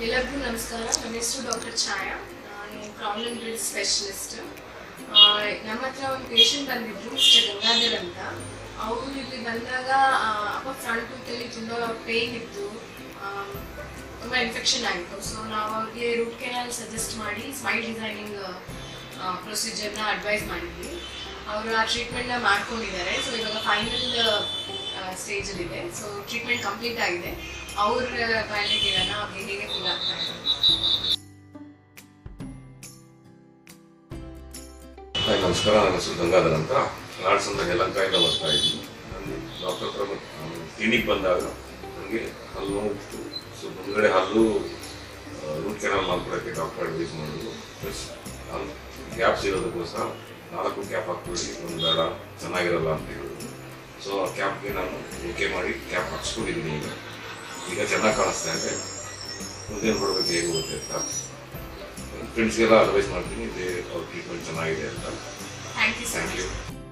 ಎಲ್ಲರಿಗೂ ನಮಸ್ಕಾರ ನನ್ನ ಹೆಸರು ಡಾಕ್ಟರ್ ಛಾಯಾ ನಾನು ಪ್ರಾಬ್ಲಮ್ ಗ್ರಿಡ್ ಸ್ಪೆಷಲಿಸ್ಟ್ ನಮ್ಮ ಹತ್ರ ಒಂದು ಪೇಷಂಟ್ ಬಂದಿದ್ರು ಮಿಸ್ಟರ್ ಗಂಗಾಧರ್ ಅಂತ ಅವರು ಇಲ್ಲಿ ಬಂದಾಗ ಅಪ್ಪ ಫ್ರಂಟ್ ಟೂತಲ್ಲಿ ತುಂಬ ಪೇಯ್ನ್ ಇತ್ತು ತುಂಬ ಇನ್ಫೆಕ್ಷನ್ ಆಯಿತು ಸೊ ನಾವು ಅವ್ರಿಗೆ ರೂಟ್ ಕೆನಾಲ್ ಸಜೆಸ್ಟ್ ಮಾಡಿ ಸ್ಮೈಲ್ ಡಿಸೈನಿಂಗ್ ಪ್ರೊಸೀಜರ್ನ ಅಡ್ವೈಸ್ ಮಾಡಿದ್ವಿ ಅವರು ಆ ಟ್ರೀಟ್ಮೆಂಟ್ನ ಮಾಡ್ಕೊಂಡಿದ್ದಾರೆ ಸೊ ಇವಾಗ ಫೈನಲ್ ಸ್ಟೇಜಲ್ಲಿದೆ ಸೊ ಟ್ರೀಟ್ಮೆಂಟ್ ಕಂಪ್ಲೀಟ್ ಆಗಿದೆ ಅವ್ರ ಬಾಯಲ್ಲಿ ಕೇಳೋಣ ಅವ್ರಿಗೆ ಹೇಗೆ ಫೀಲ್ ಆಗ್ತಾ ಇದೆ ಹಾಯ್ ನಮಸ್ಕಾರ ನನ್ನ ಹೆಸರು ಗಂಗಾಧರ್ ಅಂತ ನಾಡ್ಸಂದ ಯಲಂಕಾಯಿಂದ ಬರ್ತಾ ಇದ್ದೀನಿ ನಾನು ಡಾಕ್ಟರ್ ಹತ್ರ ಕ್ಲಿನಿಕ್ ಬಂದಾಗ ನನಗೆ ಹಲ್ಲು ನೋವಿತ್ತು ಸೊ ಮುಂದ್ಗಡೆ ಹಲ್ಲು ರೂಟ್ ಕೆನಾಲ್ ಮಾಡ್ಕೊಡೋಕ್ಕೆ ಡಾಕ್ಟರ್ ಅಡ್ವೈಸ್ ಮಾಡಿದ್ರು ಪ್ಲಸ್ ಕ್ಯಾಪ್ಸ್ ಇರೋದಕ್ಕೋಸ್ಕರ ನಾಲ್ಕು ಕ್ಯಾಪ್ ಹಾಕ್ಬಿಡಿ ಒಂದು ಬೇಡ ಚೆನ್ನಾಗಿರಲ್ಲ ಅಂತ ಹೇಳಿದ್ರು ಸೊ ಆ ಕ್ಯಾಪ್ಗೆ ನಾನು ಓಕೆ ಮಾಡಿ ಕ್ಯಾಪ್ ಹಾಕ್ಸ್ಕೊಂಡಿದ್ದೀನಿ ಈಗ ಈಗ ಚೆನ್ನಾಗಿ ಕಾಣಿಸ್ತಾ ಇದೆ ಮುಂದೇನು ಕೊಡಬೇಕು ಹೇಗೆ ಹೋಗುತ್ತೆ ಅಂತ ಫ್ರೆಂಡ್ಸ್ಗೆಲ್ಲ ಅಡ್ವೈಸ್ ಮಾಡ್ತೀನಿ ಇದೇ ಅವ್ರ ಟ್ರೀಟ್ಮೆಂಟ್ ಚೆನ್ನಾಗಿದೆ ಅಂತ thank you so thank much you